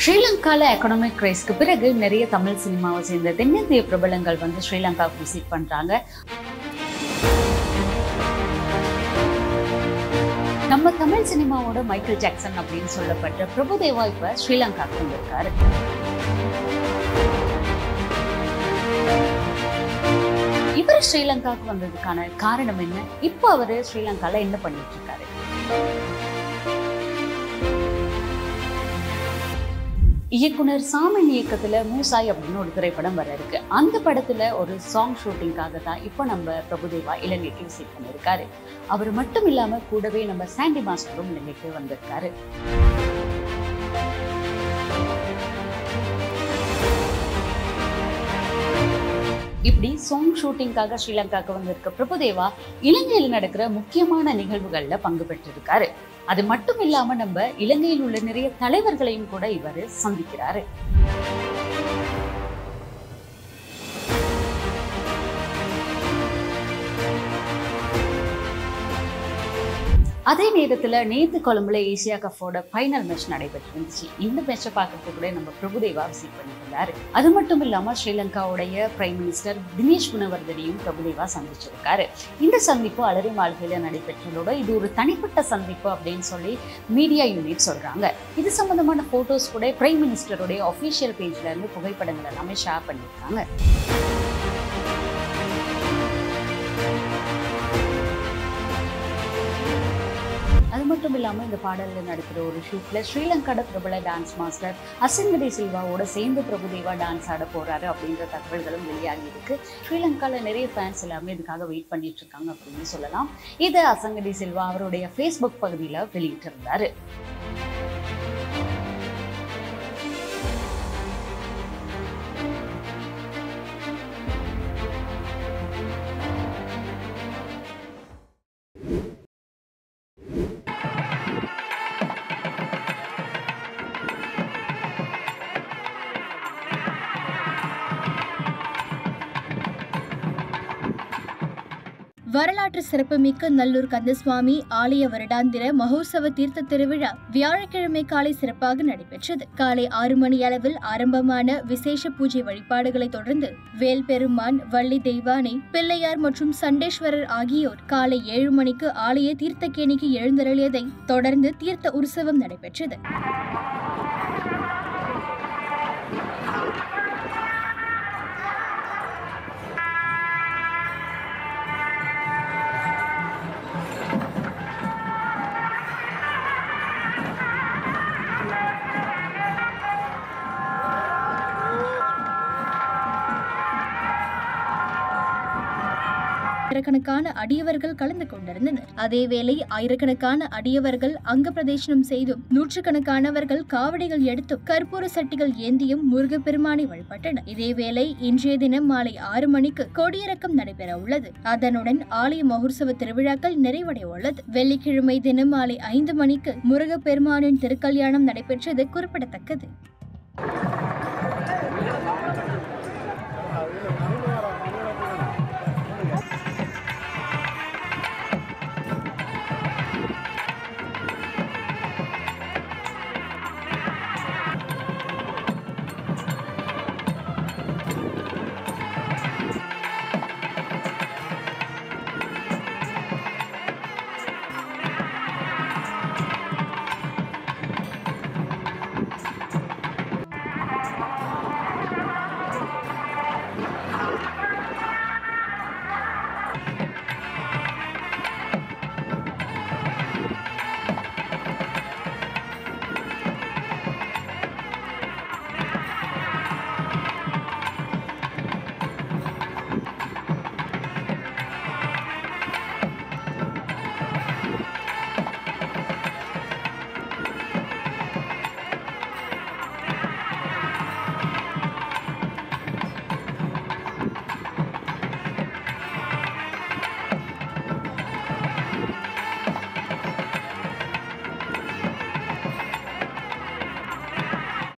ஸ்ரீலங்கால எக்கனாமிக் கிரைஸ்க்கு பிறகு நிறைய தமிழ் சினிமாவை சேர்ந்த தென்னிந்திய பிரபலங்கள் வந்து ஸ்ரீலங்காவுக்கு விசிட் பண்றாங்க நம்ம தமிழ் சினிமாவோட மைக்கேல் ஜாக்சன் அப்படின்னு சொல்லப்பட்ட பிரபுதேவா இப்ப ஸ்ரீலங்காவுக்கு வந்திருக்காரு இவர் ஸ்ரீலங்காவுக்கு வந்ததுக்கான காரணம் என்ன இப்போ அவரு ஸ்ரீலங்கால என்ன பண்ணிட்டு இருக்காரு இயக்குனர் சாமன் இயக்கத்துல மூசாய் அப்படின்னு ஒரு திரைப்படம் வர இருக்கு அந்த படத்துல ஒரு சாங் ஷூட்டிங்காக தான் இப்போ நம்ம பிரபுதேவா இலங்கைக்கு விசிட் பண்ணியிருக்காரு அவர் மட்டும் இல்லாம கூடவே நம்ம சாண்டி மாஸ்டரும் இலங்கைக்கு வந்திருக்காரு இப்படி சாங் ஷூட்டிங்காக ஸ்ரீலங்காவுக்கு வந்திருக்க பிரபுதேவா இலங்கையில் நடக்கிற முக்கியமான நிகழ்வுகள்ல பங்கு பெற்றிருக்காரு அது மட்டும் இல்லாம நம்ம இலங்கையில் உள்ள நிறைய தலைவர்களையும் கூட இவர் சந்திக்கிறாரு அதே நேரத்துல நேத்து கொழும்புல ஏசியா கப்போட ஃபைனல் மேட்ச் நடைபெற்று இருந்துச்சு இந்த மேட்சை பார்க்கறதுக்கு கூட நம்ம பிரபுதேவா விசிட் பண்ணியிருந்தாரு அது மட்டும் இல்லாம ஸ்ரீலங்காவுடைய பிரைம் மினிஸ்டர் தினேஷ் குணவர்தனையும் பிரபுதேவா சந்திச்சிருக்காரு இந்த சந்திப்பு அலரி மாளிகையில நடைபெற்றதோட இது ஒரு தனிப்பட்ட சந்திப்பு அப்படின்னு சொல்லி மீடியா யூனிட் சொல்றாங்க இது சம்பந்தமான போட்டோஸ் கூட பிரைம் மினிஸ்டருடைய அஃபீஷியல் பேஜ்ல இருந்து புகைப்படங்கள் எல்லாமே ஷேர் பண்ணியிருக்காங்க அது மட்டும் இல்லாமல் இந்த பாடலில் நடக்கிற ஒரு ஷூட்டில் ஸ்ரீலங்காட பிரபல டான்ஸ் மாஸ்டர் அசங்கடி சில்வாவோட சேர்ந்து பிரபுதேவா டான்ஸ் ஆட போறாரு அப்படின்ற தகவல்களும் வெளியாகி இருக்கு ஸ்ரீலங்காவில் நிறைய ஃபேன்ஸ் எல்லாமே இதுக்காக வெயிட் பண்ணிட்டு இருக்காங்க அப்படின்னு சொல்லலாம் இதை அசங்கடி சில்வா அவருடைய ஃபேஸ்புக் பகுதியில் வெளியிட்டிருந்தாரு வரலாற்று சிறப்புமிக்க நல்லூர் கந்தசுவாமி ஆலய வருடாந்திர மகோத்சவ தீர்த்த திருவிழா வியாழக்கிழமை காலை சிறப்பாக நடைபெற்றது காலை ஆறு மணி அளவில் ஆரம்பமான விசேஷ பூஜை வழிபாடுகளை தொடர்ந்து வேல் பெருமான் வள்ளி தெய்வானை பிள்ளையார் மற்றும் சண்டேஸ்வரர் ஆகியோர் காலை ஏழு மணிக்கு ஆலய தீர்த்தக்கேணிக்கு எழுந்தருளியதை தொடர்ந்து தீர்த்த உற்சவம் நடைபெற்றது ஆயிரக்கணக்கான அடியவர்கள் கலந்து கொண்டிருந்தனர் அதேவேளை ஆயிரக்கணக்கான அடியவர்கள் அங்க பிரதேசனம் செய்தும் நூற்றுக்கணக்கானவர்கள் காவடிகள் எடுத்தும் கற்பூர சட்டிகள் ஏந்தியும் முருகப்பெருமானை வழிபட்டனர் இதேவேளை இன்றைய தினம் மாலை ஆறு மணிக்கு கொடியிறக்கம் நடைபெற உள்ளது அதனுடன் ஆலய மகோத்சவ திருவிழாக்கள் நிறைவடைய உள்ளது வெள்ளிக்கிழமை தினம் மாலை ஐந்து மணிக்கு முருகப்பெருமானின் திருக்கல்யாணம் நடைபெற்றது குறிப்பிடத்தக்கது